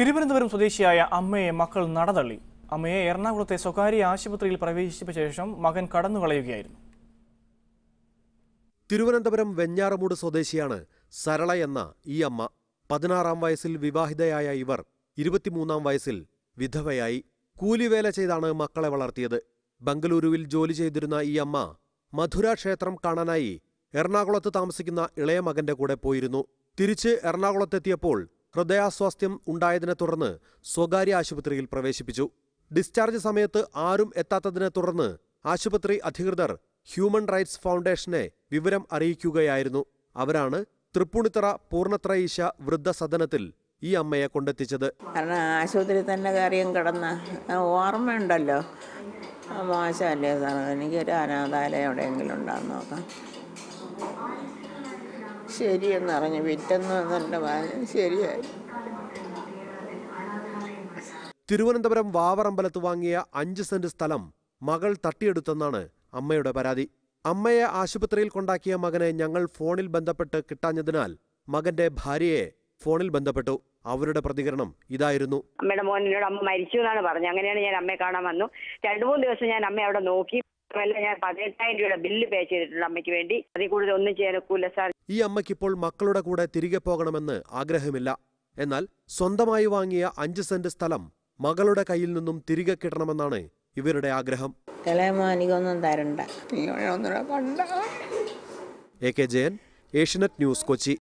തിരുവനന്തപുരം സ്വദേശിയായ അമ്മയെ മക്കൾ നടതള്ളി അമ്മയെ എറണാകുളത്തെ സ്വകാര്യ ആശുപത്രിയിൽ പ്രവേശിപ്പിച്ച ശേഷം മകൻ കടന്നുകളയുകയായിരുന്നു തിരുവനന്തപുരം വെഞ്ഞാറമൂട് സ്വദേശിയാണ് സരള എന്ന ഈ അമ്മ പതിനാറാം വയസ്സിൽ വിവാഹിതയായ ഇവർ ഇരുപത്തിമൂന്നാം വയസ്സിൽ വിധവയായി കൂലിവേല ചെയ്താണ് മക്കളെ വളർത്തിയത് ബംഗളൂരുവിൽ ജോലി ചെയ്തിരുന്ന ഈ അമ്മ മധുര ക്ഷേത്രം കാണാനായി എറണാകുളത്ത് താമസിക്കുന്ന ഇളയ മകന്റെ കൂടെ പോയിരുന്നു തിരിച്ച് എറണാകുളത്തെത്തിയപ്പോൾ ഹൃദയാസ്വാസ്ഥ്യം ഉണ്ടായതിനെ തുടർന്ന് സ്വകാര്യ ആശുപത്രിയിൽ പ്രവേശിപ്പിച്ചു ഡിസ്ചാർജ് സമയത്ത് ആരും എത്താത്തതിനെ തുടർന്ന് ആശുപത്രി അധികൃതർ ഹ്യൂമൻ റൈറ്റ്സ് ഫൗണ്ടേഷനെ വിവരം അറിയിക്കുകയായിരുന്നു അവരാണ് തൃപ്പൂണിത്തറ പൂർണ്ണത്ര ഈശ വൃദ്ധസദനത്തിൽ ഈ അമ്മയെ കൊണ്ടെത്തിച്ചത് കാരണം ആശുപത്രിയിൽ തന്നെ കയറിയും കിടന്ന ആ ഓർമ്മയുണ്ടല്ലോ ആ മോശമല്ലേ സാർ എനിക്കൊരു അനാഥാലയം എവിടെയെങ്കിലും ഉണ്ടാകുന്ന നോക്കാം ശരിയെന്നറിഞ്ഞു വിറ്റെന്ന് എൻ്റെ മകൻ ശരിയായി തിരുവനന്തപുരം വാവറമ്പലത്ത് വാങ്ങിയ അഞ്ച് സെന്റ് സ്ഥലം മകൾ തട്ടിയെടുത്തെന്നാണ് അമ്മയുടെ പരാതി അമ്മയെ ആശുപത്രിയിൽ കൊണ്ടാക്കിയ മകനെ ഞങ്ങൾ ഫോണിൽ ബന്ധപ്പെട്ട് കിട്ടാഞ്ഞതിനാൽ മകന്റെ ഭാര്യയെ ഫോണിൽ ബന്ധപ്പെട്ടു അവരുടെ പ്രതികരണം ഇതായിരുന്നു അമ്മയുടെ മോൻ എന്നോട് അമ്മ മരിച്ചു എന്നാണ് പറഞ്ഞത് അങ്ങനെയാണ് ഞാൻ അമ്മയെ കാണാൻ വന്നു രണ്ടു മൂന്ന് ദിവസം ഞാൻ അമ്മയെ അവിടെ നോക്കി മാത്രമല്ല ഞാൻ പതിനെട്ടായിരം രൂപയുടെ ബില്ല് പേ ചെയ്തിട്ടുണ്ട് അമ്മയ്ക്ക് വേണ്ടി അതിൽ കൂടുതൽ ഒന്നും ചെയ്യാൻ ഒക്കില്ല സാർ ഈ അമ്മയ്ക്കിപ്പോൾ മക്കളുടെ കൂടെ തിരികെ പോകണമെന്ന് ആഗ്രഹമില്ല എന്നാൽ സ്വന്തമായി വാങ്ങിയ അഞ്ച് സെന്റ് സ്ഥലം മകളുടെ കയ്യിൽ നിന്നും തിരികെ കിട്ടണമെന്നാണ് ഇവരുടെ ആഗ്രഹം ഇളയമോ എനിക്കൊന്നും തരണ്ട നീ ഒന്നിനെ കണ്ട A K Jayan Asianet news Kochi